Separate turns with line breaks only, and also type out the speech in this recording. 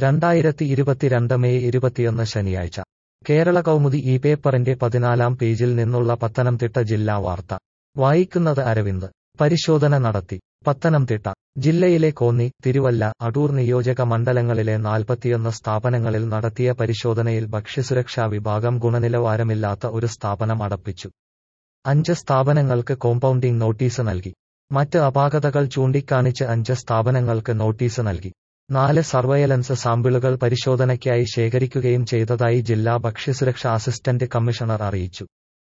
രണ്ടായിരത്തി ഇരുപത്തിരണ്ട് മെയ് ഇരുപത്തിയൊന്ന് ശനിയാഴ്ച കേരള കൗമുദി ഈ പേപ്പറിന്റെ പതിനാലാം പേജിൽ നിന്നുള്ള പത്തനംതിട്ട ജില്ലാ വാർത്ത വായിക്കുന്നത് അരവിന്ദ് പരിശോധന നടത്തി പത്തനംതിട്ട ജില്ലയിലെ കോന്നി തിരുവല്ല അടൂർ നിയോജക മണ്ഡലങ്ങളിലെ നാൽപ്പത്തിയൊന്ന് സ്ഥാപനങ്ങളിൽ നടത്തിയ പരിശോധനയിൽ ഭക്ഷ്യസുരക്ഷാ വിഭാഗം ഗുണനിലവാരമില്ലാത്ത ഒരു സ്ഥാപനം അടപ്പിച്ചു അഞ്ച് സ്ഥാപനങ്ങൾക്ക് കോമ്പൗണ്ടിംഗ് നോട്ടീസ് നൽകി മറ്റ് അപാകതകൾ ചൂണ്ടിക്കാണിച്ച് അഞ്ച് സ്ഥാപനങ്ങൾക്ക് നോട്ടീസ് നൽകി നാല് സർവയലൻസ് സാമ്പിളുകൾ പരിശോധനയ്ക്കായി ശേഖരിക്കുകയും ചെയ്തതായി ജില്ലാ ഭക്ഷ്യസുരക്ഷാ അസിസ്റ്റന്റ് കമ്മീഷണർ അറിയിച്ചു